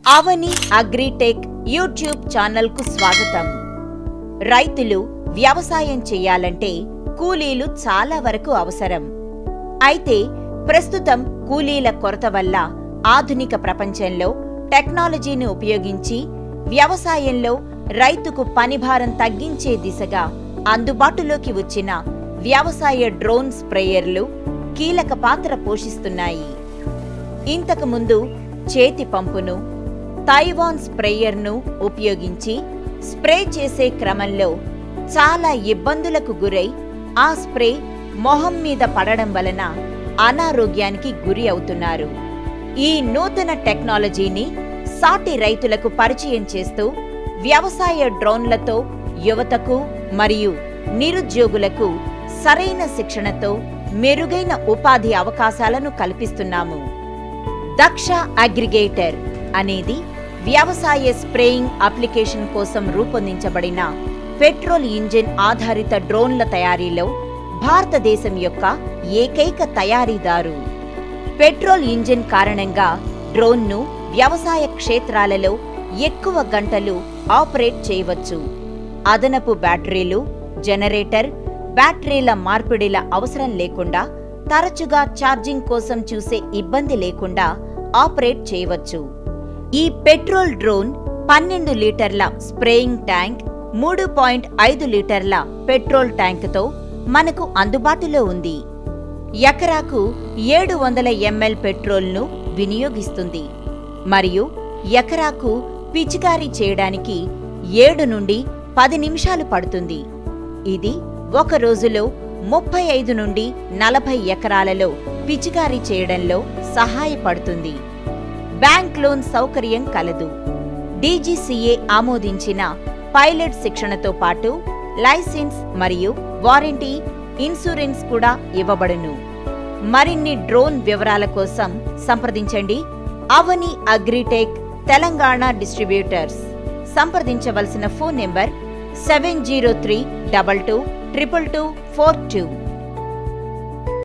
అవని agritech YouTube ఛానల్కు స్వాగతం రైతులు వ్యవసాయం చేయాలంటే కూలీలు చాలా వరకు అవసరం అయితే ప్రస్తుతం కూలీల కొరత వల్ల ఆధునిక ప్రపంచంలో టెక్నాలజీని ఉపయోగించి వ్యవసాయంలో రైతుకు పనిభారం తగ్గించే దిశగా అందుబాటులోకి వచ్చిన వ్యవసాయ డ్రోన్ స్ప్రేయర్లు కీలక పాత్ర పోషిస్తున్నాయి ఇంతకుముందు చేతి పంపును తైవాన్ స్ప్రేయర్ను ఉపయోగించి స్ప్రే చేసే క్రమంలో చాలా ఇబ్బందులకు గురై ఆ స్ప్రే మొహం మీద పడడం వలన అనారోగ్యానికి గురి అవుతున్నారు ఈ నూతన టెక్నాలజీని సాటి రైతులకు పరిచయం చేస్తూ వ్యవసాయ డ్రోన్లతో యువతకు మరియు నిరుద్యోగులకు సరైన శిక్షణతో మెరుగైన ఉపాధి అవకాశాలను కల్పిస్తున్నాము దక్ష అగ్రిగేటర్ అనేది వ్యవసాయ స్ప్రేయింగ్ అప్లికేషన్ కోసం రూపొందించబడిన పెట్రోల్ ఇంజిన్ ఆధారిత డ్రోన్ల తయారీలో భారతదేశం యొక్క ఏకైక తయారీదారు పెట్రోల్ ఇంజిన్ కారణంగా డ్రోన్ను వ్యవసాయ క్షేత్రాలలో ఎక్కువ గంటలు ఆపరేట్ చేయవచ్చు అదనపు బ్యాటరీలు జనరేటర్ బ్యాటరీల మార్పిడిల అవసరం లేకుండా తరచుగా ఛార్జింగ్ కోసం చూసే ఇబ్బంది లేకుండా ఆపరేట్ చేయవచ్చు ఈ పెట్రోల్ డ్రోన్ పన్నెండు లీటర్ల స్ప్రేయింగ్ ట్యాంక్ మూడు పాయింట్ ఐదు లీటర్ల పెట్రోల్ ట్యాంకుతో మనకు అందుబాటులో ఉంది ఎకరాకు ఏడు వందల ఎంఎల్ పెట్రోల్ను వినియోగిస్తుంది మరియు ఎకరాకు పిచికారీ చేయడానికి ఏడు నుండి పది నిమిషాలు పడుతుంది ఇది ఒక రోజులో ముప్పై ఐదు నుండి నలభై ఎకరాలలో పిచికారీ చేయడంలో సహాయపడుతుంది బ్యాంక్ లోన్ సౌకర్యం కలదు డీజీసీఏ ఆమోదించిన పైలట్ శిక్షణతో పాటు లైసెన్స్ మరియు వారంటీ ఇన్సూరెన్స్ కూడా ఇవ్వబడును మరిన్ని డ్రోన్ వివరాల కోసం సంప్రదించండి అవని అగ్రిటెక్ తెలంగాణ డిస్ట్రిబ్యూటర్స్ సంప్రదించవలసిన phone number seven zero three double two triple two four two